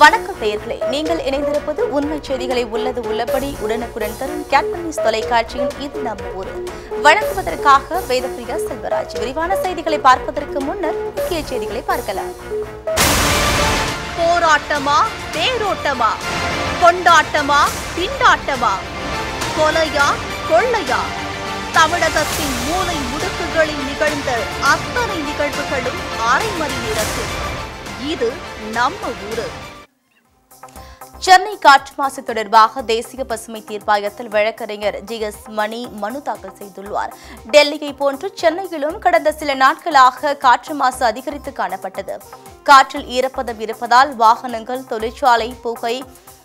வணக்கம் நேயர்களே நீங்கள் இணைந்திருப்பது உண்மை செய்திகளை உள்ளது உள்ளபடி உடனுக்குடன் தரும் கேட்மன் நியூஸ் தொலைக்காட்சியின் இது நம்ம ஊர் வழங்குவதற்காக வேதப்பிரியா செல்வராஜ் விரிவான செய்திகளை பார்ப்பதற்கு முன்னர் முக்கிய செய்திகளை பார்க்கலாம் போராட்டமா தேரோட்டமா கொண்டாட்டமா திண்டாட்டமா கொலையா கொள்ளையா தமிழகத்தின் மூலை முடுக்குகளில் நிகழ்ந்த அத்தனை நிகழ்வுகளும் அரை மணி நேரத்தில் இது நம்ம ஊரு சென்னை காற்று மாசு தொடர்பாக தேசிய பசுமை தீர்ப்பாயத்தில் வழக்கறிஞர் ஜி எஸ் மணி மனு தாக்கல் செய்துள்ளார் டெல்லியை போன்று சென்னையிலும் கடந்த சில நாட்களாக காற்று மாசு அதிகரித்து காணப்பட்டது காற்றில் ஈரப்பதம் இருப்பதால் வாகனங்கள் தொழிற்சாலை புகை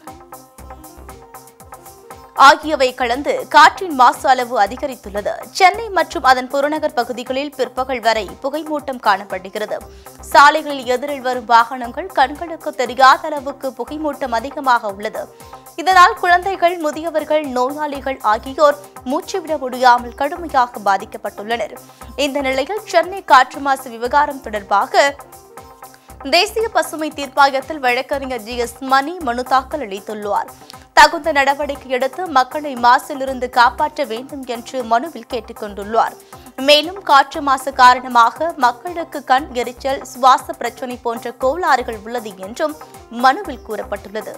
ஆகியவை கலந்து காற்றின் மாசு அளவு அதிகரித்துள்ளது சென்னை மற்றும் அதன் புறநகர் பகுதிகளில் பிற்பகல் வரை புகைமூட்டம் காணப்படுகிறது சாலைகளில் எதிரில் வரும் வாகனங்கள் கண்களுக்கு தெரியாத அளவுக்கு புகைமூட்டம் அதிகமாக உள்ளது இதனால் குழந்தைகள் முதியவர்கள் நோயாளிகள் ஆகியோர் மூச்சுவிட முடியாமல் கடுமையாக பாதிக்கப்பட்டுள்ளனர் இந்த நிலையில் சென்னை காற்று மாசு விவகாரம் தொடர்பாக தேசிய பசுமை தீர்ப்பாயத்தில் வழக்கறிஞர் ஜி எஸ் மணி மனு தாக்கல் அளித்துள்ளார் தகுந்த நடவடிக்கை எடுத்து மக்களை மாசிலிருந்து காப்பாற்ற வேண்டும் என்று மனுவில் கேட்டுக் கொண்டுள்ளார் மேலும் காற்று மாசு காரணமாக மக்களுக்கு கண் எரிச்சல் சுவாச பிரச்சினை போன்ற கோளாறுகள் உள்ளது என்றும் மனுவில் கூறப்பட்டுள்ளது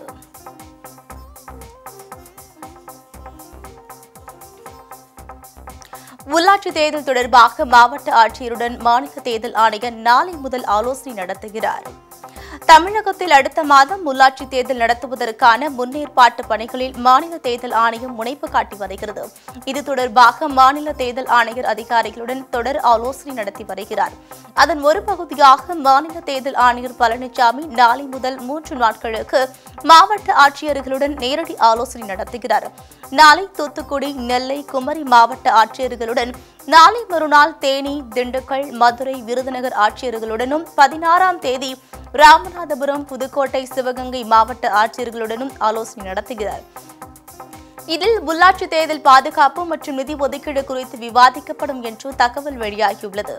உள்ளாட்சி தேர்தல் தொடர்பாக மாவட்ட ஆட்சியருடன் மாநில தேர்தல் ஆணையர் நாளை முதல் ஆலோசனை நடத்துகிறார் தமிழகத்தில் அடுத்த மாதம் உள்ளாட்சி தேர்தல் நடத்துவதற்கான முன்னேற்பாட்டு பணிகளில் மாநில தேர்தல் ஆணையம் முனைப்பு காட்டி வருகிறது இது தொடர்பாக மாநில தேர்தல் ஆணையர் அதிகாரிகளுடன் தொடர் ஆலோசனை நடத்தி வருகிறார் அதன் ஒரு பகுதியாக மாநில தேர்தல் ஆணையர் பழனிசாமி நாளை முதல் மூன்று நாட்களுக்கு மாவட்ட ஆட்சியர்களுடன் நேரடி ஆலோசனை நடத்துகிறார் நாளை தூத்துக்குடி நெல்லை குமரி மாவட்ட ஆட்சியர்களுடன் நாளை மறுநாள் தேனி திண்டுக்கல் மதுரை விருதுநகர் ஆட்சியர்களுடனும் பதினாறாம் தேதி ராமநாதபுரம் புதுக்கோட்டை சிவகங்கை மாவட்ட ஆட்சியர்களுடனும் ஆலோசனை நடத்துகிறார் இதில் உள்ளாட்சி தேர்தல் பாதுகாப்பு மற்றும் நிதி ஒதுக்கீடு குறித்து விவாதிக்கப்படும் என்று தகவல் வெளியாகியுள்ளது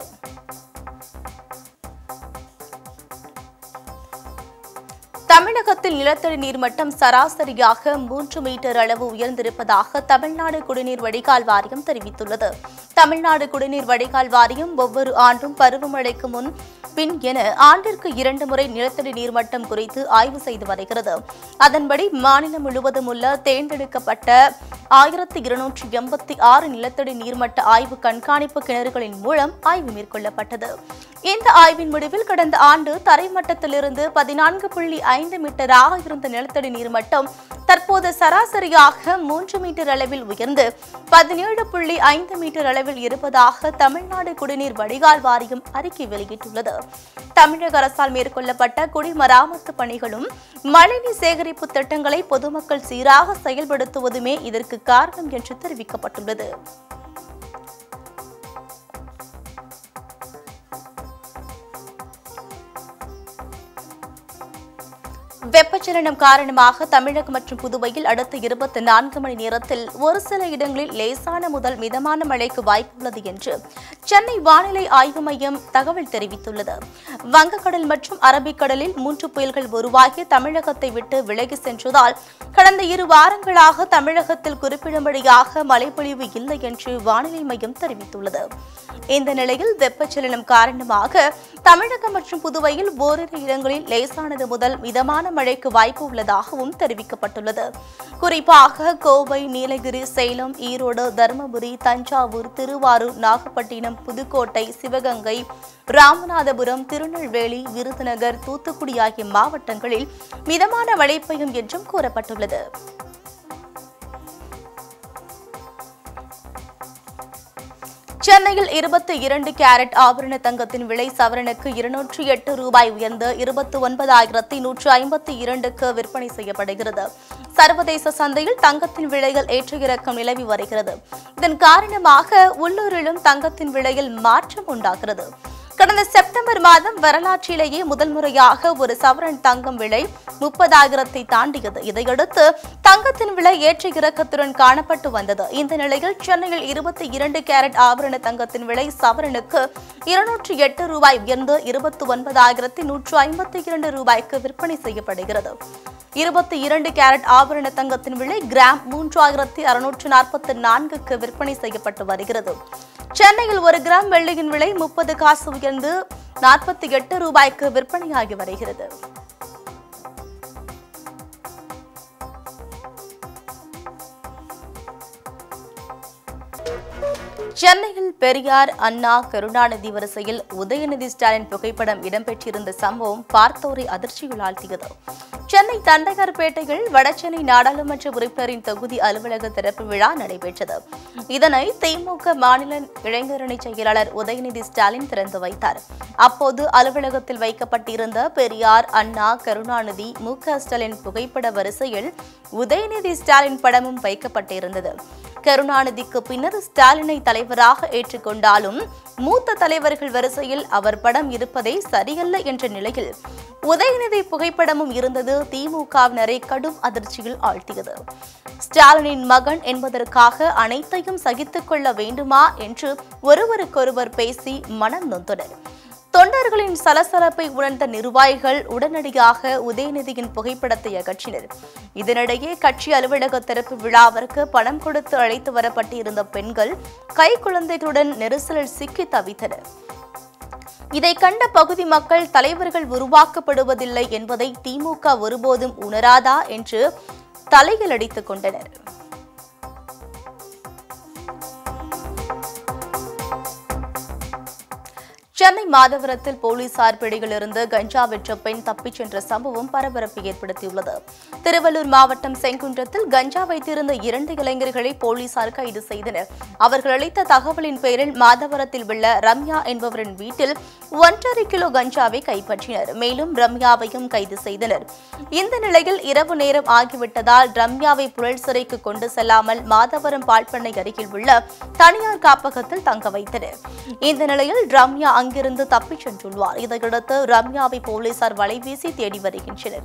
தமிழகத்தில் நிலத்தடி நீர்மட்டம் சராசரியாக மூன்று மீட்டர் அளவு உயர்ந்திருப்பதாக தமிழ்நாடு குடிநீர் வடிகால் வாரியம் தெரிவித்துள்ளது தமிழ்நாடு குடிநீர் வடிகால் வாரியம் ஒவ்வொரு ஆண்டும் பருவமழைக்கு முன் பின் என ஆண்டிற்கு இரண்டு முறை நிலத்தடி நீர்மட்டம் குறித்து ஆய்வு செய்து வருகிறது அதன்படி மாநிலம் முழுவதும் உள்ள தேர்ந்தெடுக்கப்பட்ட ஆயிரத்தி இருநூற்றி எண்பத்தி ஆறு நிலத்தடி நீர்மட்ட ஆய்வு கண்காணிப்பு கிணறுகளின் மூலம் ஆய்வு மேற்கொள்ளப்பட்டது இந்த ஆய்வின் முடிவில் கடந்த ஆண்டு தரைமட்டத்திலிருந்து பதினான்கு புள்ளி ஐந்து மீட்டராக இருந்த நிலத்தடி நீர்மட்டம் தற்போது சராசரியாக மூன்று மீட்டர் அளவில் உயர்ந்து பதினேழு புள்ளி ஐந்து மீட்டர் அளவில் இருப்பதாக தமிழ்நாடு குடிநீர் வடிகால் வாரியம் அறிக்கை வெளியிட்டுள்ளது தமிழக அரசால் மேற்கொள்ளப்பட்ட குடிமராமத்து பணிகளும் மழைநீர் சேகரிப்பு திட்டங்களை பொதுமக்கள் சீராக செயல்படுத்துவதுமே இதற்கு காரணம் என்று தெரிவிக்கப்பட்டுள்ளது வெப்பச்சலனம் காரணமாக தமிழகம் மற்றும் புதுவையில் அடுத்த இருபத்தி நான்கு மணி நேரத்தில் ஒரு சில இடங்களில் லேசான முதல் மிதமான மழைக்கு வாய்ப்புள்ளது என்று சென்னை வானிலை ஆய்வு மையம் தகவல் தெரிவித்துள்ளது வங்கக்கடல் மற்றும் அரபிக்கடலில் மூன்று புயல்கள் உருவாகி தமிழகத்தை விட்டு விலகி சென்றதால் கடந்த இரு வாரங்களாக தமிழகத்தில் குறிப்பிடும்படியாக மழைப்பொழிவு இல்லை என்று வானிலை மையம் தெரிவித்துள்ளது இந்த நிலையில் வெப்பச்சலனம் காரணமாக தமிழகம் மற்றும் புதுவையில் ஓரிரு இடங்களில் லேசானது முதல் மிதமான மழைக்கு வாய்ப்பு உள்ளதாகவும் தெரிவிக்கப்பட்டுள்ளது குறிப்பாக கோவை நீலகிரி சேலம் ஈரோடு தருமபுரி தஞ்சாவூர் திருவாரூர் நாகப்பட்டினம் புதுக்கோட்டை சிவகங்கை ராமநாதபுரம் திருநெல்வேலி விருதுநகர் தூத்துக்குடி ஆகிய மாவட்டங்களில் மிதமான மழை பெய்யும் என்றும் கூறப்பட்டுள்ளது சென்னையில் இருபத்தி இரண்டு கேரட் ஆபரண தங்கத்தின் விலை சவரனுக்கு இருநூற்றி எட்டு ரூபாய் உயர்ந்து இருபத்தி ஒன்பதாயிரத்தி நூற்று ஐம்பத்தி இரண்டுக்கு விற்பனை செய்யப்படுகிறது சர்வதேச சந்தையில் தங்கத்தின் விலைகள் ஏற்ற இறக்கம் நிலவி வருகிறது இதன் காரணமாக உள்ளூரிலும் தங்கத்தின் விலையில் மாற்றம் உண்டாகிறது கடந்த செப்டம்பர் மாதம் வரலாற்றிலேயே முதல் முறையாக ஒரு சவரன் தங்கம் விலை முப்பதாயிரத்தை தாண்டியது இதையடுத்து தங்கத்தின் விலை ஏற்ற இறக்கத்துடன் காணப்பட்டு வந்தது இந்த நிலையில் சென்னையில் இருபத்தி இரண்டு கேரட் ஆபரண தங்கத்தின் விலை சவரனுக்கு இருநூற்றி எட்டு ரூபாய் உயர்ந்து இருபத்தி ஒன்பதாயிரத்தி நூற்று ஐம்பத்தி இரண்டு ரூபாய்க்கு விற்பனை செய்யப்படுகிறது இருபத்தி இரண்டு கேரட் ஆபரண தங்கத்தின் விலை கிராம் மூன்றாயிரத்தி அறுநூற்று நாற்பத்தி நான்குக்கு விற்பனை செய்யப்பட்டு வருகிறது சென்னையில் ஒரு கிராம் வெள்ளியின் விலை முப்பது காசு உயர்ந்து நாற்பத்தி எட்டு ரூபாய்க்கு விற்பனையாகி வருகிறது சென்னையில் பெரியார் அண்ணா கருணாநிதி வரிசையில் உதயநிதி ஸ்டாலின் புகைப்படம் இடம்பெற்றிருந்த சம்பவம் பார்த்தோரை அதிர்ச்சியில் ஆழ்த்தியது சென்னை தண்டையார்பேட்டையில் வடசென்னை நாடாளுமன்ற உறுப்பினரின் தொகுதி அலுவலக திறப்பு விழா நடைபெற்றது இதனை திமுக மாநில இளைஞரணி செயலாளர் உதயநிதி ஸ்டாலின் திறந்து வைத்தார் அப்போது அலுவலகத்தில் வைக்கப்பட்டிருந்த பெரியார் அண்ணா கருணாநிதி மு க ஸ்டாலின் புகைப்பட வரிசையில் உதயநிதி ஸ்டாலின் படமும் வைக்கப்பட்டிருந்தது கருணாநிதிக்கு பின்னர் ஸ்டாலினை தலைவராக ஏற்றுக்கொண்டாலும் மூத்த தலைவர்கள் வரிசையில் அவர் படம் இருப்பதே சரியல்ல என்ற நிலையில் உதயநிதி புகைப்படமும் இருந்தது திமுகவினரை கடும் அதிர்ச்சியில் ஆழ்த்தியது ஸ்டாலினின் மகன் என்பதற்காக அனைத்தையும் சகித்துக் கொள்ள வேண்டுமா என்று ஒருவருக்கொருவர் பேசி மனம் நொந்தனர் தொண்டர்களின் சலசலப்பை உணர்ந்த நிர்வாகிகள் உடனடியாக உதயநிதியின் புகைப்படத்தை அகற்றினர் இதனிடையே கட்சி அலுவலக திறப்பு விழாவிற்கு பணம் கொடுத்து அழைத்து வரப்பட்டிருந்த பெண்கள் கை குழந்தைகளுடன் நெரிசலில் சிக்கி தவித்தனர் இதை கண்ட பகுதி மக்கள் தலைவர்கள் உருவாக்கப்படுவதில்லை என்பதை திமுக ஒருபோதும் உணராதா என்று தலையில் அடித்துக் கொண்டனர் சென்னை மாதவரத்தில் போலீசார் பிடியிலிருந்து கஞ்சா விற்ற பெண் தப்பிச் சென்ற சம்பவம் பரபரப்பை ஏற்படுத்தியுள்ளது திருவள்ளூர் மாவட்டம் செங்குன்றத்தில் கஞ்சா வைத்திருந்த இரண்டு இளைஞர்களை போலீசார் கைது செய்தனர் அவர்கள் அளித்த தகவலின் பேரில் மாதவரத்தில் உள்ள ரம்யா என்பவரின் வீட்டில் ஒன்றரை கிலோ கஞ்சாவை கைப்பற்றினர் மேலும் ரம்யாவையும் கைது செய்தனர் இந்த நிலையில் இரவு நேரம் ஆகிவிட்டதால் ரம்யாவை புழல் சிறைக்கு கொண்டு செல்லாமல் மாதவரம் பால்பண்ணை அருகில் உள்ள தனியார் காப்பகத்தில் தங்க வைத்தனர் இந்த நிலையில் ரம்யா அங்கிருந்து தப்பிச் சென்றுள்ளார் இதையடுத்து ரம்யாவை போலீசார் வலைவீசி தேடி வருகின்றனர்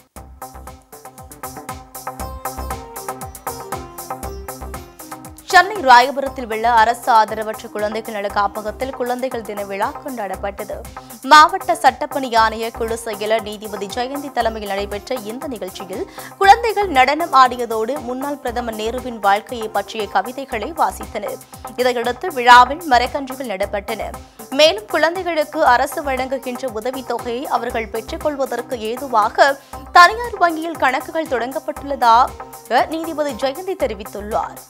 சென்னை ராயபுரத்தில் உள்ள அரசு ஆதரவற்ற குழந்தைகள் நல காப்பகத்தில் குழந்தைகள் தின விழா கொண்டாடப்பட்டது மாவட்ட சட்டப்பணி ஆணைய குழு செயலர் நீதிபதி ஜெயந்தி தலைமையில் நடைபெற்ற இந்த நிகழ்ச்சியில் குழந்தைகள் நடனம் ஆடியதோடு முன்னாள் பிரதமர் நேருவின் வாழ்க்கையை பற்றிய கவிதைகளை வாசித்தனர் இதையடுத்து விழாவில் மரக்கன்றுகள் நடப்பட்டன மேலும் குழந்தைகளுக்கு அரசு வழங்குகின்ற உதவித்தொகையை அவர்கள் பெற்றுக்கொள்வதற்கு ஏதுவாக தனியார் வங்கியில் கணக்குகள் தொடங்கப்பட்டுள்ளதாக நீதிபதி ஜெயந்தி தெரிவித்துள்ளார்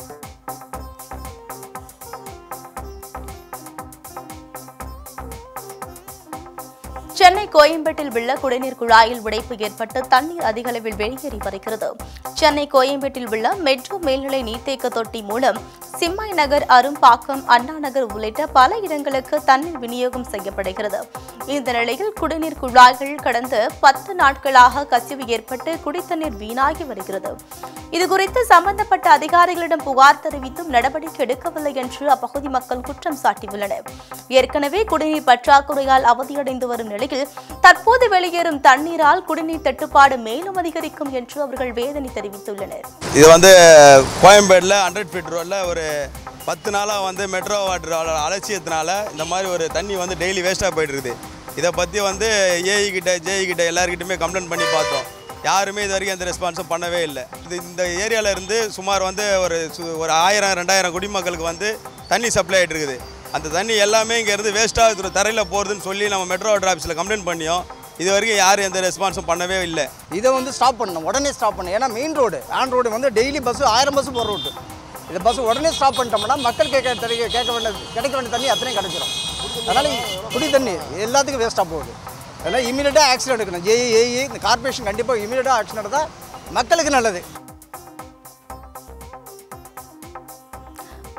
சென்னை கோயம்பேட்டில் உள்ள குடிநீர் குழாயில் உடைப்பு ஏற்பட்டு தண்ணீர் அதிக அளவில் வெளியேறி வருகிறது சென்னை கோயம்பேட்டில் உள்ள மெட்ரோ மேல்நிலை நீர்த்தேக்க தொட்டி மூலம் சிம்மாய் நகர் அரும்பாக்கம் அண்ணா நகர் உள்ளிட்ட பல இடங்களுக்கு தண்ணீர் விநியோகம் செய்யப்படுகிறது இந்த நிலையில் குடிநீர் குழாய்கள் கடந்த பத்து நாட்களாக கசிவு ஏற்பட்டு குடித்தண்ணீர் வீணாகி வருகிறது இதுகுறித்து சம்பந்தப்பட்ட அதிகாரிகளிடம் புகார் தெரிவித்தும் நடவடிக்கை எடுக்கவில்லை என்று அப்பகுதி மக்கள் குற்றம் சாட்டியுள்ளனர் ஏற்கனவே குடிநீர் பற்றாக்குறையால் அவதியடைந்து வரும் நிலையில் தற்போது வெளியேறும் தண்ணீரால் குடிநீர் தட்டுப்பாடு மேலும் அதிகரிக்கும் என்று அவர்கள் வேதனை தெரிவித்துள்ளனர் இது வந்து கோயம்பேடில் ஹண்ட்ரட் ஃபீட் ரோடில் ஒரு பத்து நாளாக வந்து மெட்ரோ வாட்டர் அலட்சியத்தினால இந்த மாதிரி ஒரு தண்ணி வந்து டெய்லி வேஸ்ட்டாக போயிட்டு இருக்குது இதை பற்றி வந்து ஏஇ கிட்ட ஜேஇ கிட்ட எல்லாருக்கிட்டையுமே கம்ப்ளைண்ட் பண்ணி பார்த்தோம் யாருமே இது வரைக்கும் எந்த ரெஸ்பான்ஸும் பண்ணவே இல்லை இது இந்த ஏரியாவில் இருந்து சுமார் வந்து ஒரு சு- ஒரு ஆயிரம் ரெண்டாயிரம் குடிமக்களுக்கு வந்து தண்ணி சப்ளை ஆகிட்டு இருக்குது அந்த தண்ணி எல்லாமே இங்கேருந்து வேஸ்ட்டாக தரையில் போகிறதுன்னு சொல்லி நம்ம மெட்ரோ வாட்டர் ஆஃபீஸில் கம்ப்ளைண்ட் பண்ணியோம் இது வரைக்கும் யாரும் எந்த ரெஸ்பான்ஸும் பண்ணவே இல்லை இதை வந்து ஸ்டாப் பண்ணணும் உடனே ஸ்டாப் பண்ணணும் ஏன்னா மெயின் ரோடு ஆன் ரோடு வந்து டெய்லி பஸ் ஆயிரம் பஸ் போகிற ரூட்டு இந்த பஸ் உடனே ஸ்டாப் பண்ணிட்டோம்னா மக்கள் கேட்க தெரிய கேட்க வேண்டிய கிடைக்க வேண்டிய தண்ணி அத்தனையும் கிடைச்சிரும் அதனால் குடி தண்ணி எல்லாத்துக்கும் வேஸ்ட்டாக போகுது அதனால் இமீடியட்டாக ஆக்ஷன் எடுக்கணும் ஜேஇ ஏஇ இந்த கார்பரேஷன் கண்டிப்பாக இமீடியட்டாக ஆக்ஷன் எடுத்தால் மக்களுக்கு நல்லது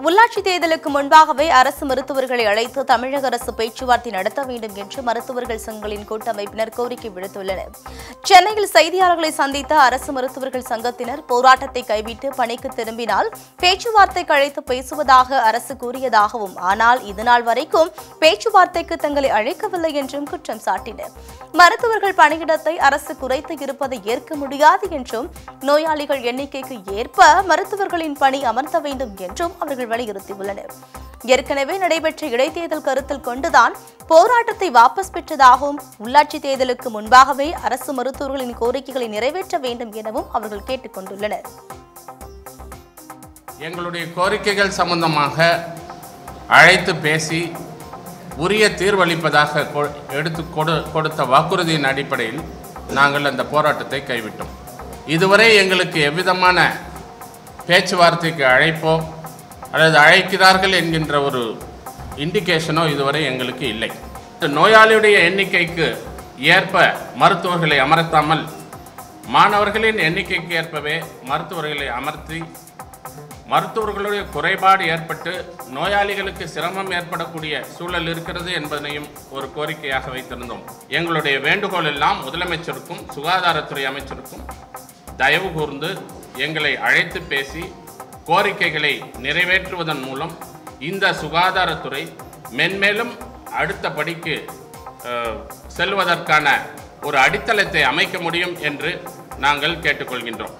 உள்ளாட்சி தேர்தலுக்கு முன்பாகவே அரசு மருத்துவர்களை அழைத்து தமிழக அரசு பேச்சுவார்த்தை நடத்த வேண்டும் என்று மருத்துவர்கள் சங்கங்களின் கூட்டமைப்பினர் கோரிக்கை விடுத்துள்ளனர் சென்னையில் செய்தியாளர்களை சந்தித்த அரசு மருத்துவர்கள் சங்கத்தினர் போராட்டத்தை கைவிட்டு பணிக்கு திரும்பினால் பேச்சுவார்த்தைக்கு அழைத்து பேசுவதாக அரசு கூறியதாகவும் ஆனால் இதுநாள் வரைக்கும் பேச்சுவார்த்தைக்கு தங்களை அழைக்கவில்லை என்றும் குற்றம் சாட்டினர் மருத்துவர்கள் பணியிடத்தை அரசு குறைத்து இருப்பதை ஏற்க முடியாது என்றும் நோயாளிகள் எண்ணிக்கைக்கு ஏற்ப மருத்துவர்களின் பணி அமர்த்த வேண்டும் என்றும் அவர்கள் வலியுறுத்தியுள்ளனர் ஏற்கனவே நடைபெற்ற இடைத்தேர்தல் கருத்தில் கொண்டுதான் போராட்டத்தை வாபஸ் பெற்றதாகவும் உள்ளாட்சி தேர்தலுக்கு முன்பாகவே அரசு மருத்துவர்களின் கோரிக்கைகளை நிறைவேற்ற வேண்டும் எனவும் அவர்கள் கேட்டுக் கொண்டுள்ளனர் எங்களுடைய கோரிக்கைகள் சம்பந்தமாக அழைத்து பேசி உரிய தீர்வளிப்பதாக கொ- எடுத்து கொடு கொடுத்த வாக்குறுதியின் அடிப்படையில் நாங்கள் அந்த போராட்டத்தை கைவிட்டோம் இதுவரை எங்களுக்கு எவ்விதமான பேச்சுவார்த்தைக்கு அழைப்போ அல்லது அழைக்கிறார்கள் என்கின்ற ஒரு இண்டிகேஷனோ இதுவரை எங்களுக்கு இல்லை நோயாளியுடைய எண்ணிக்கைக்கு ஏற்ப மருத்துவர்களை அமர்த்தாமல் மாணவர்களின் எண்ணிக்கைக்கு ஏற்பவே மருத்துவர்களை அமர்த்தி மருத்துவர்களுடைய குறைபாடு ஏற்பட்டு நோயாளிகளுக்கு சிரமம் ஏற்படக்கூடிய சூழல் இருக்கிறது என்பதனையும் ஒரு கோரிக்கையாக வைத்திருந்தோம் எங்களுடைய வேண்டுகோள் எல்லாம் முதலமைச்சருக்கும் சுகாதாரத்துறை அமைச்சருக்கும் தயவு கூர்ந்து எங்களை அழைத்து பேசி கோரிக்கைகளை நிறைவேற்றுவதன் மூலம் இந்த சுகாதாரத்துறை மென்மேலும் அடுத்த படிக்கு அஹ், செல்வதற்கான ஒரு அடித்தளத்தை அமைக்க முடியும் என்று நாங்கள் கேட்டுக்கொள்கின்றோம்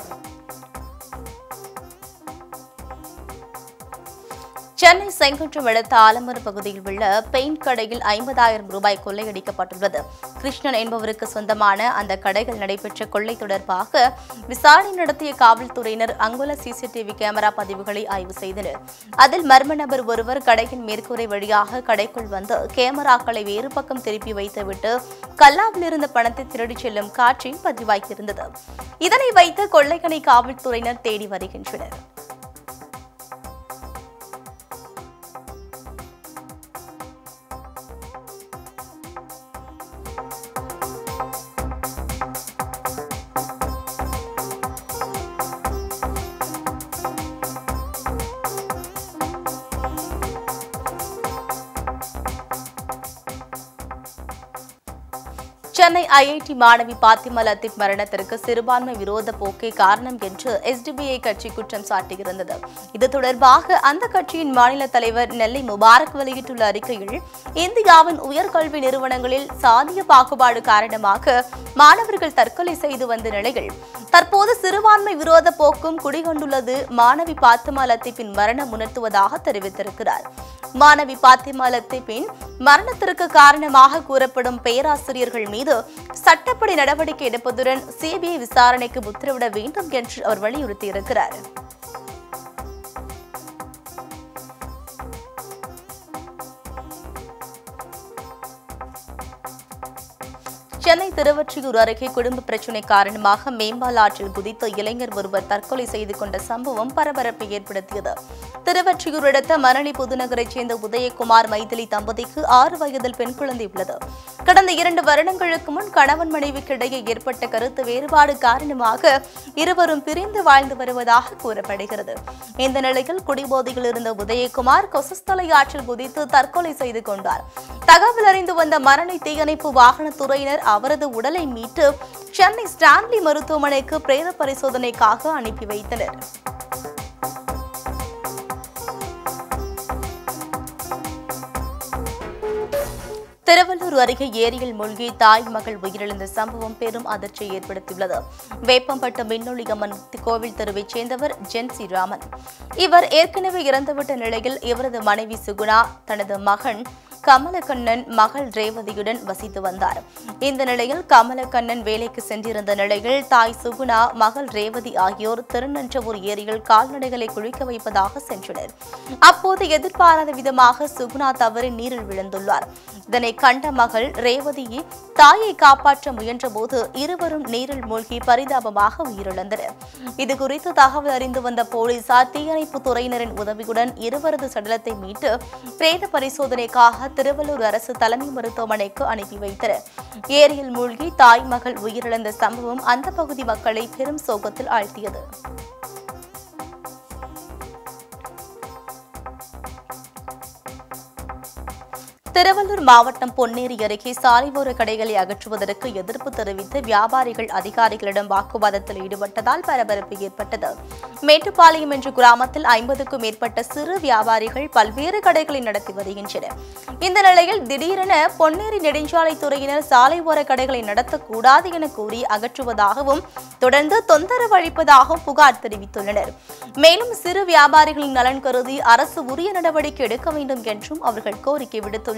சென்னை செங்குன்றம் அடுத்த ஆலமரம் பகுதியில் உள்ள பெயிண்ட் கடையில் ஐம்பதாயிரம் ரூபாய் கொள்ளையடிக்கப்பட்டுள்ளது கிருஷ்ணன் என்பவருக்கு சொந்தமான அந்த கடைகள் நடைபெற்ற கொள்ளை தொடர்பாக விசாரணை நடத்திய காவல்துறையினர் அங்குள்ள சிசிடிவி கேமரா பதிவுகளை ஆய்வு செய்தனர் அதில் மர்ம நபர் ஒருவர் கடையின் மேற்கூரை வழியாக கடைக்குள் வந்து கேமராக்களை வேறு பக்கம் திருப்பி வைத்துவிட்டு கல்லாவில் இருந்த பணத்தை திருடிச் செல்லும் காட்சி பதிவாகியிருந்தது இதனை வைத்து கொள்ளைக்கணை காவல்துறையினர் தேடி வருகின்றனர் சென்னை ஐஐடி மாணவி பாத்திமா லத்தீப் மரணத்திற்கு சிறுபான்மை விரோத போக்கே காரணம் என்று எஸ்டிபிஐ கட்சி குற்றம் சாட்டியிருந்தது இது தொடர்பாக அந்த கட்சியின் மாநில தலைவர் நெல்லை முபாரக் வெளியிட்டுள்ள அறிக்கையில் இந்தியாவின் உயர்கல்வி நிறுவனங்களில் சாதிய பாகுபாடு காரணமாக மாணவர்கள் தற்கொலை செய்து வந்த நிலையில் தற்போது சிறுபான்மை விரோத போக்கும் குடிகொண்டுள்ளது மாணவி பாத்திமா லத்தீப்பின் மரணம் உணர்த்துவதாக தெரிவித்திருக்கிறார் மாணவி பாத்திமா லத்தீப்பின் மரணத்திற்கு காரணமாக கூறப்படும் பேராசிரியர்கள் மீது சட்டப்படி நடவடிக்கை எடுப்பதுடன் சிபிஐ விசாரணைக்கு உத்தரவிட வேண்டும் என்று அவர் வலியுறுத்தியிருக்கிறார் சென்னை திருவொற்றியூர் அருகே குடும்ப பிரச்சினை காரணமாக மேம்பால ஆற்றில் குதித்த இளைஞர் ஒருவர் தற்கொலை செய்து கொண்ட சம்பவம் பரபரப்பை ஏற்படுத்தியது திருவொற்றியூர் அடுத்த மணலி புதுநகரைச் சேர்ந்த உதயகுமார் மைதிலி தம்பதிக்கு ஆறு வயதில் பெண் குழந்தை உள்ளது கடந்த இரண்டு வருடங்களுக்கு முன் கணவன் மனைவிக்கு இடையே ஏற்பட்ட கருத்து வேறுபாடு காரணமாக இருவரும் பிரிந்து வாழ்ந்து வருவதாக கூறப்படுகிறது இந்த நிலையில் குடிபோதையில் இருந்த உதயகுமார் கொசஸ்தலை ஆற்றில் குதித்து தற்கொலை செய்து கொண்டார் தகவல் அறிந்து வந்த மரணை தீயணைப்பு வாகனத்துறையினர் அவரது உடலை மீட்டு சென்னை ஸ்டான்லி மருத்துவமனைக்கு பிரேத பரிசோதனைக்காக அனுப்பி வைத்தனர் திருவள்ளூர் அருகே ஏரியில் மூழ்கி தாய் மகள் உயிரிழந்த சம்பவம் பெரும் அதிர்ச்சியை ஏற்படுத்தியுள்ளது வேப்பம்பட்டு மின்னொளி அம்மன் கோவில் தெருவைச் சேர்ந்தவர் ஜென்சி ராமன் இவர் ஏற்கனவே இறந்துவிட்ட நிலையில் இவரது மனைவி சுகுணா தனது மகன் கமலக்கண்ணன் மகள் ரேவதியுடன் வசித்து வந்தார் இந்த நிலையில் கமலக்கண்ணன் வேலைக்கு சென்றிருந்த நிலையில் தாய் சுகுணா மகள் ரேவதி ஆகியோர் திருநன்றவூர் ஏரியில் கால்நடைகளை குளிக்க வைப்பதாக சென்றனர் அப்போது எதிர்பாராத விதமாக சுகுணா தவறி நீரில் விழுந்துள்ளார் இதனை கண்ட மகள் ரேவதி தாயை காப்பாற்ற முயன்றபோது இருவரும் நீரில் மூழ்கி பரிதாபமாக உயிரிழந்தனர் இதுகுறித்து தகவல் அறிந்து வந்த போலீசார் தீயணைப்பு துறையினரின் உதவியுடன் இருவரது சடலத்தை மீட்டு பிரேத பரிசோதனைக்காக திருவள்ளூர் அரசு தலைமை மருத்துவமனைக்கு அனுப்பி வைத்தனர் ஏரியில் மூழ்கி தாய் மகள் உயிரிழந்த சம்பவம் அந்த பகுதி மக்களை பெரும் சோகத்தில் ஆழ்த்தியது திருவள்ளூர் மாவட்டம் பொன்னேரி அருகே சாலையோர கடைகளை அகற்றுவதற்கு எதிர்ப்பு தெரிவித்து வியாபாரிகள் அதிகாரிகளிடம் வாக்குவாதத்தில் ஈடுபட்டதால் பரபரப்பு ஏற்பட்டது மேட்டுப்பாளையம் என்ற கிராமத்தில் ஐம்பதுக்கும் மேற்பட்ட சிறு வியாபாரிகள் பல்வேறு கடைகளை நடத்தி வருகின்றனர் இந்த நிலையில் திடீரென பொன்னேரி நெடுஞ்சாலைத்துறையினர் சாலை ஓர கடைகளை நடத்தக்கூடாது என கூறி அகற்றுவதாகவும் தொடர்ந்து தொந்தரவு அளிப்பதாகவும் புகார் தெரிவித்துள்ளனர் மேலும் சிறு வியாபாரிகளின் நலன் கருதி அரசு உரிய நடவடிக்கை எடுக்க வேண்டும் என்றும் அவர்கள் கோரிக்கை விடுத்துள்ளனர்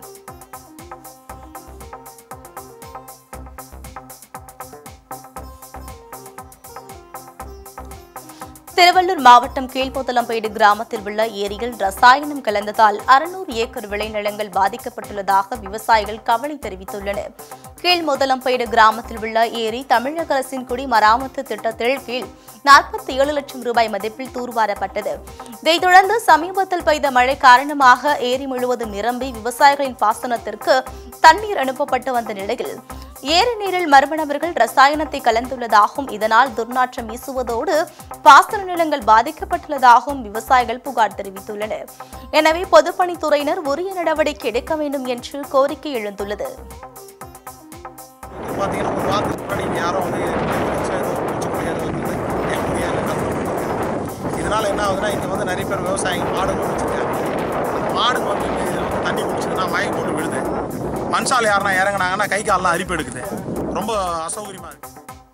திருவள்ளூர் மாவட்டம் கீழ்போத்தலம்பேடு கிராமத்தில் உள்ள ஏரியில் ரசாயனம் கலந்ததால் அறுநூறு ஏக்கர் விளைநிலங்கள் பாதிக்கப்பட்டுள்ளதாக விவசாயிகள் கவலை தெரிவித்துள்ளனர் கீழ்முதலம்பேடு கிராமத்தில் உள்ள ஏரி தமிழக அரசின் குடிமராமத்து திட்டத்தில் கீழ் நாற்பத்தி ஏழு லட்சம் ரூபாய் மதிப்பில் தூர்வாரப்பட்டது இதைத் தொடர்ந்து சமீபத்தில் பெய்த மழை காரணமாக ஏரி முழுவதும் நிரம்பி விவசாயிகளின் பாசனத்திற்கு தண்ணீர் அனுப்பப்பட்டு வந்த நிலையில் ஏரி நீரில் மர்ம நபர்கள் ரசாயனத்தை கலந்துள்ளதாகவும் இதனால் துர்நாற்றம் வீசுவதோடு பாசன நிலங்கள் பாதிக்கப்பட்டுள்ளதாகவும் விவசாயிகள் புகார் தெரிவித்துள்ளனர் எனவே பொதுப்பணித்துறையினர் உரிய நடவடிக்கை எடுக்க வேண்டும் என்று கோரிக்கை எழுந்துள்ளது பார்த்தீங்கன்னா ஒரு வாரத்துக்கு முன்னாடி இங்கே யாரும் வந்து பூச்சி ஏதோ பூச்சிக்கொல்லி ஏதோ வந்து தேக்கடியாக இதனால் என்ன ஆகுதுன்னா இங்கே வந்து நிறைய பேர் விவசாயிங்க மாடுங்க வச்சுருக்காங்க அந்த மாடுங்க வந்து மே- தண்ணி குடிச்சதுன்னா மயக்கம் போட்டு விழுது மனுஷால் யாருன்னா இறங்குனாங்கன்னா கை கால்லாம் அரிப்பு எடுக்குது ரொம்ப அசௌகரியமாக இருக்குது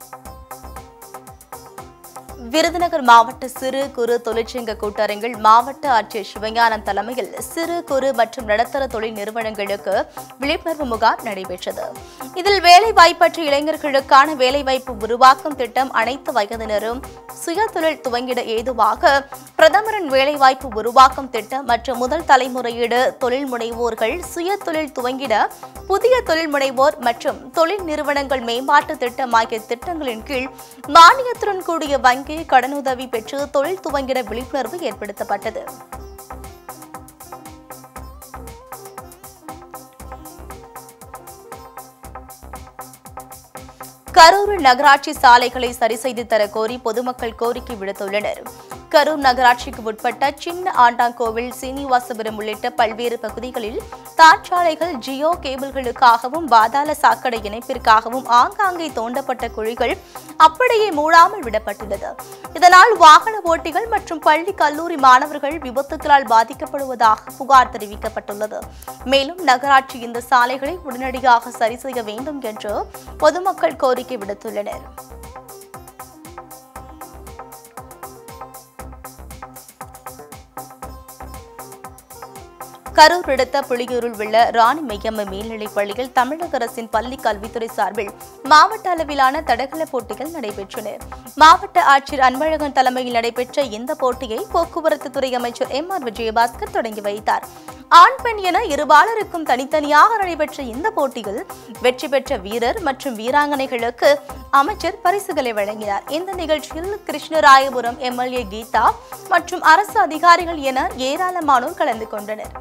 விருதுநகர் மாவட்ட சிறு குறு தொழிற்சங்க கூட்டரங்கில் மாவட்ட ஆட்சியர் சிவஞானம் தலைமையில் சிறு குறு மற்றும் நடுத்தர தொழில் நிறுவனங்களுக்கு விழிப்புணர்வு முகாம் நடைபெற்றது இதில் வேலை வாய்ப்பற்ற இளைஞர்களுக்கான வேலைவாய்ப்பு உருவாக்கும் திட்டம் அனைத்து வயதினரும் சுய தொழில் துவங்கிட ஏதுவாக பிரதமரின் வேலைவாய்ப்பு உருவாக்கும் திட்டம் மற்றும் முதல் தலைமுறையீடு தொழில் முனைவோர்கள் சுய தொழில் துவங்கிட புதிய தொழில் முனைவோர் மற்றும் தொழில் நிறுவனங்கள் மேம்பாட்டு திட்டம் ஆகிய திட்டங்களின் கீழ் மானியத்துடன் கூடிய வங்கி கடனுதவி பெற்று தொழில் துவங்கிட விழிப்புணர்வு ஏற்படுத்தப்பட்டது கரூர் நகராட்சி சாலைகளை சரி செய்து தர கோரி பொதுமக்கள் கோரிக்கை விடுத்துள்ளனர் கரூர் நகராட்சிக்கு உட்பட்ட சின்ன ஆண்டாங்கோவில் சீனிவாசபுரம் உள்ளிட்ட பல்வேறு பகுதிகளில் தார்ச்சாலைகள் ஜியோ கேபிள்களுக்காகவும் பாதாள சாக்கடை இணைப்பிற்காகவும் ஆங்காங்கே தோண்டப்பட்ட குழிகள் அப்படியே மூடாமல் விடப்பட்டுள்ளது இதனால் வாகன ஓட்டிகள் மற்றும் பள்ளி கல்லூரி மாணவர்கள் விபத்துகளால் பாதிக்கப்படுவதாக புகார் தெரிவிக்கப்பட்டுள்ளது மேலும் நகராட்சி இந்த சாலைகளை உடனடியாக சரி செய்ய வேண்டும் என்று பொதுமக்கள் கோரிக்கை விடுத்துள்ளனர் கரூர் அடுத்த புளியூரில் உள்ள ராணி மெய்யம்ம மேல்நிலைப் பள்ளியில் தமிழக அரசின் பள்ளி கல்வித்துறை சார்பில் மாவட்ட அளவிலான தடகள போட்டிகள் நடைபெற்றன மாவட்ட ஆட்சியர் அன்பழகன் தலைமையில் நடைபெற்ற இந்த போட்டியை போக்குவரத்து துறை அமைச்சர் எம் ஆர் விஜயபாஸ்கர் தொடங்கி வைத்தார் ஆண் பெண் என இருபாலருக்கும் தனித்தனியாக நடைபெற்ற இந்த போட்டியில் வெற்றி பெற்ற வீரர் மற்றும் வீராங்கனைகளுக்கு அமைச்சர் பரிசுகளை வழங்கினார் இந்த நிகழ்ச்சியில் கிருஷ்ணராயபுரம் எம்எல்ஏ கீதா மற்றும் அரசு அதிகாரிகள் என ஏராளமானோர் கலந்து கொண்டனர்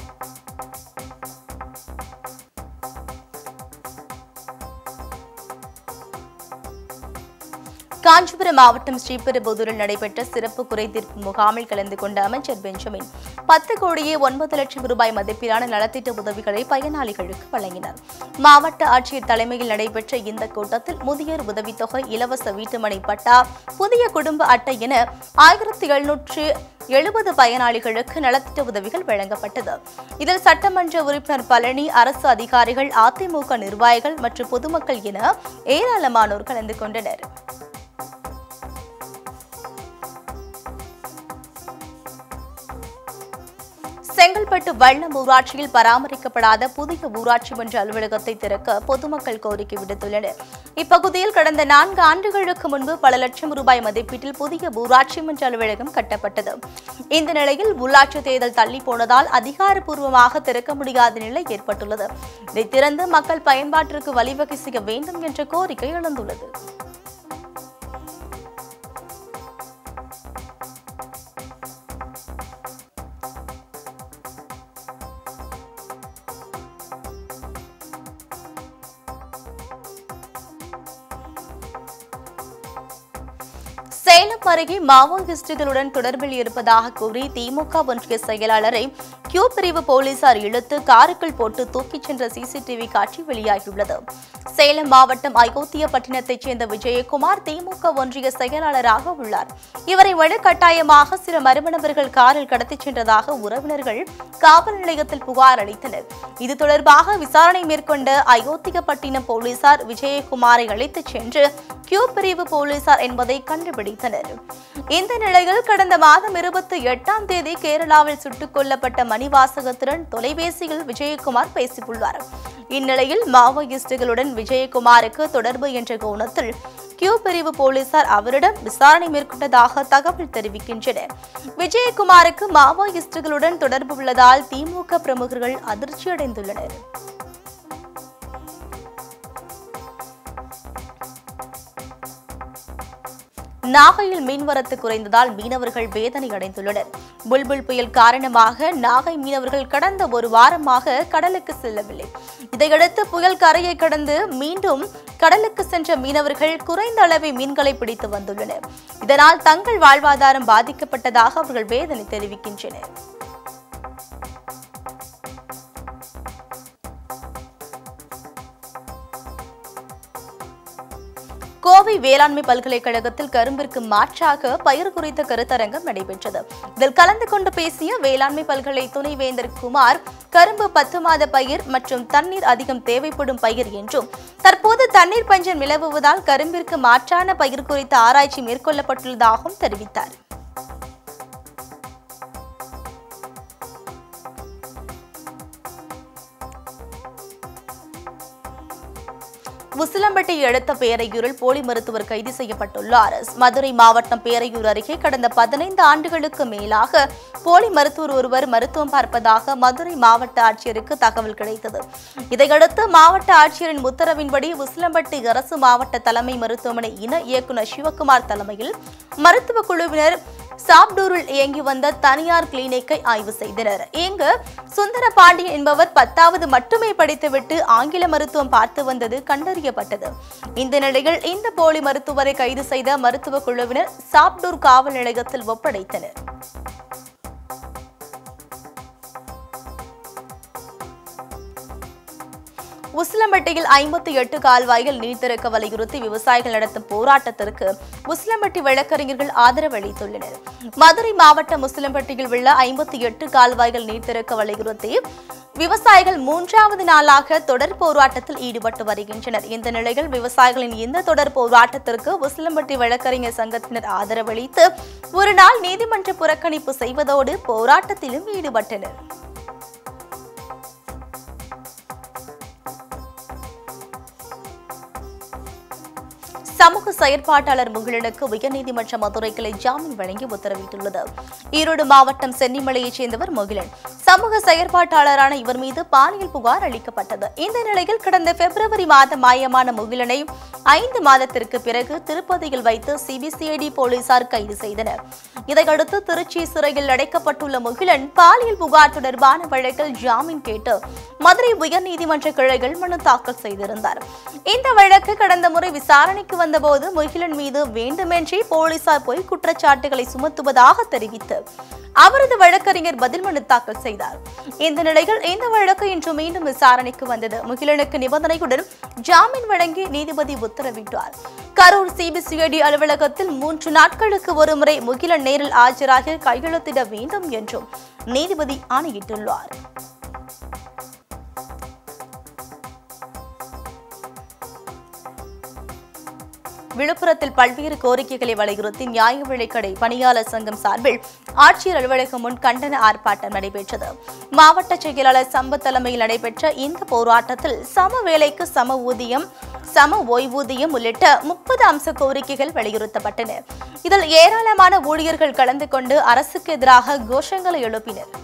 காஞ்சிபுரம் மாவட்டம் ஸ்ரீபெரும்புதூரில் நடைபெற்ற சிறப்பு குறைதீர்ப்பு முகாமில் கலந்து கொண்ட அமைச்சர் பெஞ்சமின் பத்து கோடியே ஒன்பது லட்சம் ரூபாய் மதிப்பிலான நலத்திட்ட உதவிகளை பயனாளிகளுக்கு வழங்கினார் மாவட்ட ஆட்சியர் தலைமையில் நடைபெற்ற இந்த கூட்டத்தில் முதியோர் உதவித்தொகை இலவச வீட்டுமனை பட்டா புதிய குடும்ப அட்டை என ஆயிரத்தி எழுநூற்று எழுபது பயனாளிகளுக்கு நலத்திட்ட உதவிகள் வழங்கப்பட்டது இதில் சட்டமன்ற உறுப்பினர் பழனி அரசு அதிகாரிகள் அதிமுக நிர்வாகிகள் மற்றும் பொதுமக்கள் என ஏராளமானோர் கலந்து கொண்டனர் செங்கல்பட்டு வள்ளம் ஊராட்சியில் பராமரிக்கப்படாத புதிய ஊராட்சி மன்ற அலுவலகத்தை திறக்க பொதுமக்கள் கோரிக்கை விடுத்துள்ளனர் இப்பகுதியில் கடந்த நான்கு ஆண்டுகளுக்கு முன்பு பல லட்சம் ரூபாய் மதிப்பீட்டில் புதிய ஊராட்சி மன்ற அலுவலகம் கட்டப்பட்டது இந்த நிலையில் உள்ளாட்சி தேர்தல் தள்ளி போனதால் அதிகாரப்பூர்வமாக திறக்க முடியாத நிலை ஏற்பட்டுள்ளது இதை திறந்து மக்கள் பயன்பாட்டிற்கு வழிவகை செய்ய வேண்டும் என்ற கோரிக்கை எழுந்துள்ளது சேலம் அருகே மாவோயிஸ்டுகளுடன் தொடர்பில் இருப்பதாக கூறி திமுக ஒன்றிய செயலாளரை கியூ பிரிவு போலீசார் இழுத்து காருக்குள் போட்டு தூக்கிச் சென்ற சிசிடிவி காட்சி வெளியாகியுள்ளது சேலம் மாவட்டம் அயோத்தியப்பட்டினத்தைச் சேர்ந்த விஜயகுமார் திமுக ஒன்றிய செயலாளராக உள்ளார் இவரை வலுக்கட்டாயமாக சில மர்ம நபர்கள் காரில் கடத்திச் சென்றதாக உறவினர்கள் காவல் நிலையத்தில் புகார் அளித்தனர் இது தொடர்பாக விசாரணை மேற்கொண்ட அயோத்தியப்பட்டினம் போலீசார் விஜயகுமாரை அழைத்துச் சென்று கியூ பிரிவு போலீசார் என்பதை கண்டுபிடித்தனர் இந்த நிலையில் கடந்த மாதம் இருபத்தி எட்டாம் தேதி கேரளாவில் சுட்டுக் கொல்லப்பட்ட மணிவாசகத்துடன் தொலைபேசியில் விஜயகுமார் பேசியுள்ளார் இந்நிலையில் மாவோயிஸ்டுகளுடன் விஜயகுமாருக்கு தொடர்பு என்ற கோணத்தில் கியூ பிரிவு போலீசார் அவரிடம் விசாரணை மேற்கொண்டதாக தகவல் தெரிவிக்கின்றனர் விஜயகுமாருக்கு மாவோயிஸ்டுகளுடன் தொடர்பு உள்ளதால் திமுக பிரமுகர்கள் அதிர்ச்சியடைந்துள்ளனர் நாகையில் மீன்வரத்து குறைந்ததால் மீனவர்கள் வேதனை அடைந்துள்ளனர் புல்புல் புயல் காரணமாக நாகை மீனவர்கள் கடந்த ஒரு வாரமாக கடலுக்கு செல்லவில்லை இதையடுத்து புயல் கரையை கடந்து மீண்டும் கடலுக்கு சென்ற மீனவர்கள் குறைந்த அளவே மீன்களை பிடித்து வந்துள்ளனர் இதனால் தங்கள் வாழ்வாதாரம் பாதிக்கப்பட்டதாக அவர்கள் வேதனை தெரிவிக்கின்றனர் கோவை வேளாண்மை பல்கலைக்கழகத்தில் கரும்பிற்கு மாற்றாக பயிர் குறித்த கருத்தரங்கம் நடைபெற்றது இதில் கலந்து கொண்டு பேசிய வேளாண்மை பல்கலை துணைவேந்தர் குமார் கரும்பு பத்து மாத பயிர் மற்றும் தண்ணீர் அதிகம் தேவைப்படும் பயிர் என்றும் தற்போது தண்ணீர் பஞ்சம் நிலவுவதால் கரும்பிற்கு மாற்றான பயிர் குறித்த ஆராய்ச்சி மேற்கொள்ளப்பட்டுள்ளதாகவும் தெரிவித்தார் உசிலம்பட்டி அடுத்த பேரையூரில் போலி மருத்துவர் கைது செய்யப்பட்டுள்ளார் மதுரை மாவட்டம் பேரையூர் அருகே கடந்த பதினைந்து ஆண்டுகளுக்கு மேலாக போலி மருத்துவர் ஒருவர் மருத்துவம் பார்ப்பதாக மதுரை மாவட்ட ஆட்சியருக்கு தகவல் கிடைத்தது இதையடுத்து மாவட்ட ஆட்சியரின் உத்தரவின்படி உசிலம்பட்டி அரசு மாவட்ட தலைமை மருத்துவமனை இணை இயக்குநர் சிவகுமார் தலைமையில் மருத்துவ குழுவினர் சாப்டூரில் இயங்கி வந்த தனியார் கிளினிக்கை ஆய்வு செய்தனர் இங்கு சுந்தர பாண்டியன் என்பவர் பத்தாவது மட்டுமே படித்துவிட்டு ஆங்கில மருத்துவம் பார்த்து வந்தது கண்டறியப்பட்டது இந்த நிலையில் இந்த போலி மருத்துவரை கைது செய்த மருத்துவ குழுவினர் சாப்டூர் காவல் நிலையத்தில் ஒப்படைத்தனர் உசிலம்பட்டியில் ஐம்பத்தி எட்டு கால்வாய்கள் நீர் திறக்க வலியுறுத்தி விவசாயிகள் நடத்தும் போராட்டத்திற்கு உசிலம்பட்டி வழக்கறிஞர்கள் ஆதரவு அளித்துள்ளனர் மதுரை மாவட்டம் உசிலம்பட்டியில் உள்ள ஐம்பத்தி எட்டு கால்வாய்கள் நீர் திறக்க வலியுறுத்தி விவசாயிகள் மூன்றாவது நாளாக தொடர் போராட்டத்தில் ஈடுபட்டு வருகின்றனர் இந்த நிலையில் விவசாயிகளின் இந்த தொடர் போராட்டத்திற்கு உசிலம்பட்டி வழக்கறிஞர் சங்கத்தினர் ஆதரவளித்து ஒரு நாள் நீதிமன்ற புறக்கணிப்பு செய்வதோடு போராட்டத்திலும் ஈடுபட்டனர் சமூக செயற்பாட்டாளர் முகிலனுக்கு உயர்நீதிமன்ற மதுரை கிளை ஜாமீன் வழங்கி உத்தரவிட்டுள்ளது ஈரோடு மாவட்டம் சென்னிமலையைச் சேர்ந்தவர் முகிலன் சமூக செயற்பாட்டாளரான இவர் மீது பாலியல் புகார் அளிக்கப்பட்டது இந்த நிலையில் கடந்த பிப்ரவரி மாதம் மாயமான முகிலனை ஐந்து மாதத்திற்கு பிறகு திருப்பதியில் வைத்து சிபிசிஐடி போலீசார் கைது செய்தனர் இதையடுத்து திருச்சி சிறையில் அடைக்கப்பட்டுள்ள முகிலன் பாலியல் புகார் தொடர்பான வழக்கில் ஜாமீன் கேட்டு மதுரை உயர்நீதிமன்ற கிளைகள் மனு தாக்கல் செய்திருந்தார் இந்த வழக்கு கடந்த முறை விசாரணைக்கு வந்தபோது முகிலன் மீது வேண்டுமென்றே போலீசார் பொய் குற்றச்சாட்டுகளை சுமத்துவதாக தெரிவித்து அவரது வழக்கறிஞர் பதில் மனு தாக்கல் செய்தார் இந்த நிலையில் இந்த வழக்கு இன்று மீண்டும் விசாரணைக்கு வந்தது முகிலனுக்கு நிபந்தனையுடன் ஜாமீன் வழங்கி நீதிபதி உத்தரவிட்டார் கரூர் சிபிசிஐடி அலுவலகத்தில் மூன்று நாட்களுக்கு ஒருமுறை முகிலன் நேரில் ஆஜராகி கையெழுத்திட வேண்டும் என்றும் நீதிபதி ஆணையிட்டுள்ளார் விழுப்புரத்தில் பல்வேறு கோரிக்கைகளை வலியுறுத்தி நியாய விலைக்கடை பணியாளர் சங்கம் சார்பில் ஆட்சியர் அலுவலகம் முன் கண்டன ஆர்ப்பாட்டம் நடைபெற்றது மாவட்ட செயலாளர் சம்பத் தலைமையில் நடைபெற்ற இந்த போராட்டத்தில் சம வேலைக்கு சம ஊதியம் சம ஓய்வூதியம் உள்ளிட்ட முப்பது அம்ச கோரிக்கைகள் வலியுறுத்தப்பட்டன இதில் ஏராளமான ஊழியர்கள் கலந்து கொண்டு அரசுக்கு எதிராக கோஷங்களை எழுப்பினர்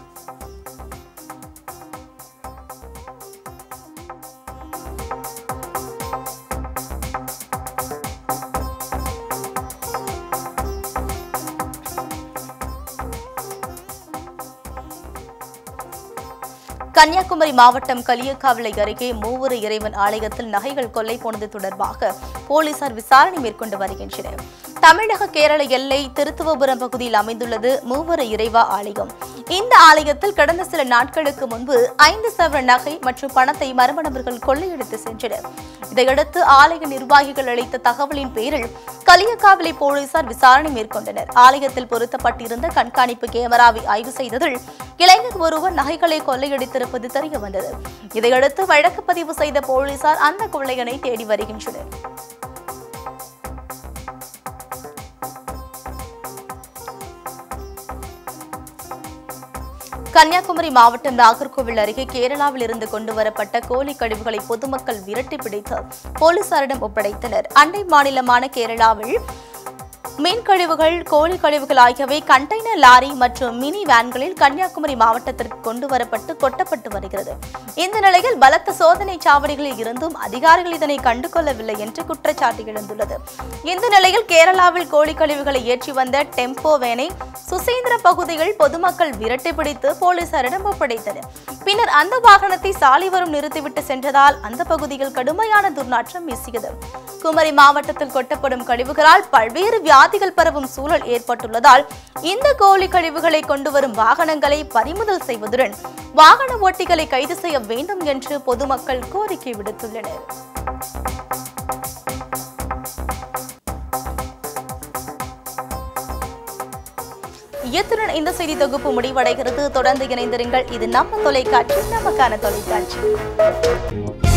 கன்னியாகுமரி மாவட்டம் கலியக்காவிளை அருகே மூவரு இறைவன் ஆலயத்தில் நகைகள் கொள்ளை போனது தொடர்பாக போலீசார் விசாரணை மேற்கொண்டு வருகின்றனர் தமிழக கேரள எல்லை திருத்துவபுரம் பகுதியில் அமைந்துள்ளது மூவரு இறைவா ஆலயம் இந்த ஆலயத்தில் கடந்த சில நாட்களுக்கு முன்பு ஐந்து சவர நகை மற்றும் பணத்தை மர்ம நபர்கள் கொள்ளையடித்து சென்றனர் இதையடுத்து ஆலய நிர்வாகிகள் அளித்த தகவலின் பேரில் கலியக்காவிளை போலீசார் விசாரணை மேற்கொண்டனர் ஆலயத்தில் பொருத்தப்பட்டிருந்த கண்காணிப்பு கேமராவை ஆய்வு செய்ததில் இளைஞர் ஒருவர் நகைகளை கொள்ளையடித்திருப்பது தெரிய வந்தது இதையடுத்து வழக்கு பதிவு செய்த போலீசார் அந்த கொள்ளையனை தேடி வருகின்றனர் கன்னியாகுமரி மாவட்டம் நாகர்கோவில் அருகே கேரளாவில் இருந்து கொண்டு வரப்பட்ட கோழி கழிவுகளை பொதுமக்கள் விரட்டி பிடித்து போலீசாரிடம் ஒப்படைத்தனர் அண்டை மாநிலமான கேரளாவில் மீன் கழிவுகள் கோழி கழிவுகள் ஆகியவை கண்டெய்னர் லாரி மற்றும் மினி வேன்களில் கன்னியாகுமரி மாவட்டத்திற்கு கொண்டு வரப்பட்டு கொட்டப்பட்டு வருகிறது இந்த நிலையில் பலத்த சோதனை சாவடிகளில் இருந்தும் அதிகாரிகள் இதனை கண்டுகொள்ளவில்லை என்று குற்றச்சாட்டு எழுந்துள்ளது இந்த நிலையில் கேரளாவில் கோழி கழிவுகளை ஏற்றி வந்த டெம்போ வேனை சுசீந்திர பகுதியில் பொதுமக்கள் விரட்டி பிடித்து போலீசாரிடம் ஒப்படைத்தனர் பின்னர் அந்த வாகனத்தை சாலைவரும் நிறுத்திவிட்டு சென்றதால் அந்த பகுதியில் கடுமையான துர்நாற்றம் வீசியது குமரி மாவட்டத்தில் கொட்டப்படும் கழிவுகளால் பல்வேறு வியாதிகள் பரவும் சூழல் ஏற்பட்டுள்ளதால் இந்த கோழி கழிவுகளை கொண்டு வரும் வாகனங்களை பறிமுதல் செய்வதுடன் வாகன ஓட்டிகளை கைது செய்ய வேண்டும் என்று பொதுமக்கள் கோரிக்கை விடுத்துள்ளனர் இத்துடன் இந்த செய்தி தொகுப்பு முடிவடைகிறது தொடர்ந்து இணைந்திருங்கள் இது நம்ம தொலைக்காட்சி நமக்கான தொலைக்காட்சி